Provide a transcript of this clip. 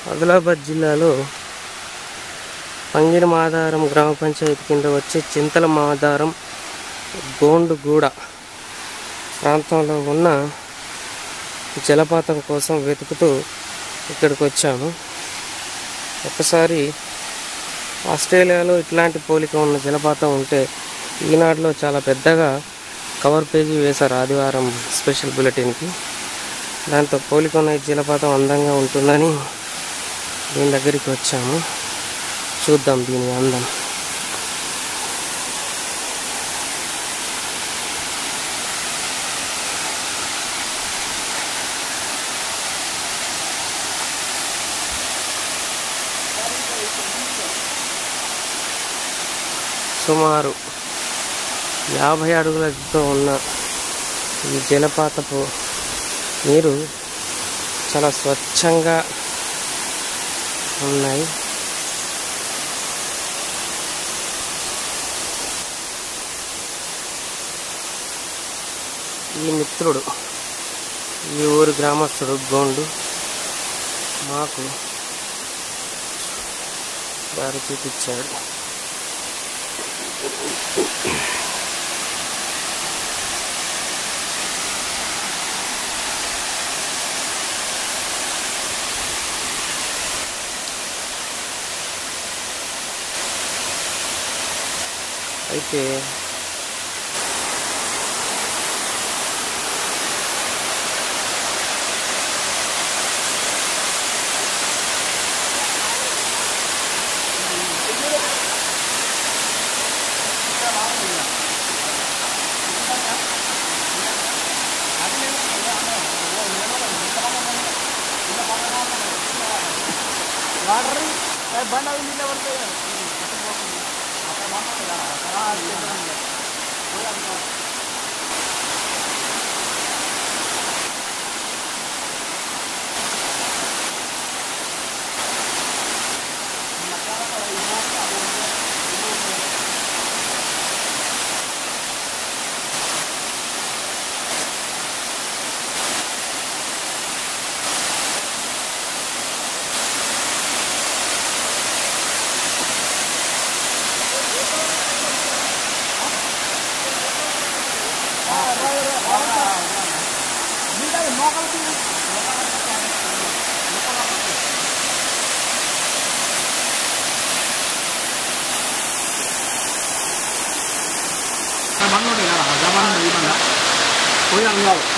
ఆదిలాబాద్ జిల్లాలో పంగిన మాదారం గ్రామ పంచాయతీ కింద వచ్చే చింతల మాదారం గోండుగూడ ప్రాంతంలో ఉన్న జలపాతం కోసం వెతుకుతూ ఇక్కడికి వచ్చాము ఒకసారి ఆస్ట్రేలియాలో ఇట్లాంటి పోలిక ఉన్న జలపాతం ఉంటే ఈనాడులో చాలా పెద్దగా కవర్ పేజీ వేశారు ఆదివారం స్పెషల్ బులెటిన్కి దాంతో పోలిక ఉన్న ఈ జలపాతం అందంగా ఉంటుందని దీని దగ్గరికి వచ్చాము చూద్దాం దీని అందం సుమారు యాభై అడుగుల ఎత్తుతో ఉన్న ఈ జలపాతపు నీరు చాలా స్వచ్ఛంగా ఉన్నాయి ఈ మిత్రుడు ఈ ఊరి గ్రామస్తుడు గోండు మాకు దారి చూపించాడు అయితే Cái bắn nó để là ra bắn này bắn đó. Khối ăn nhau.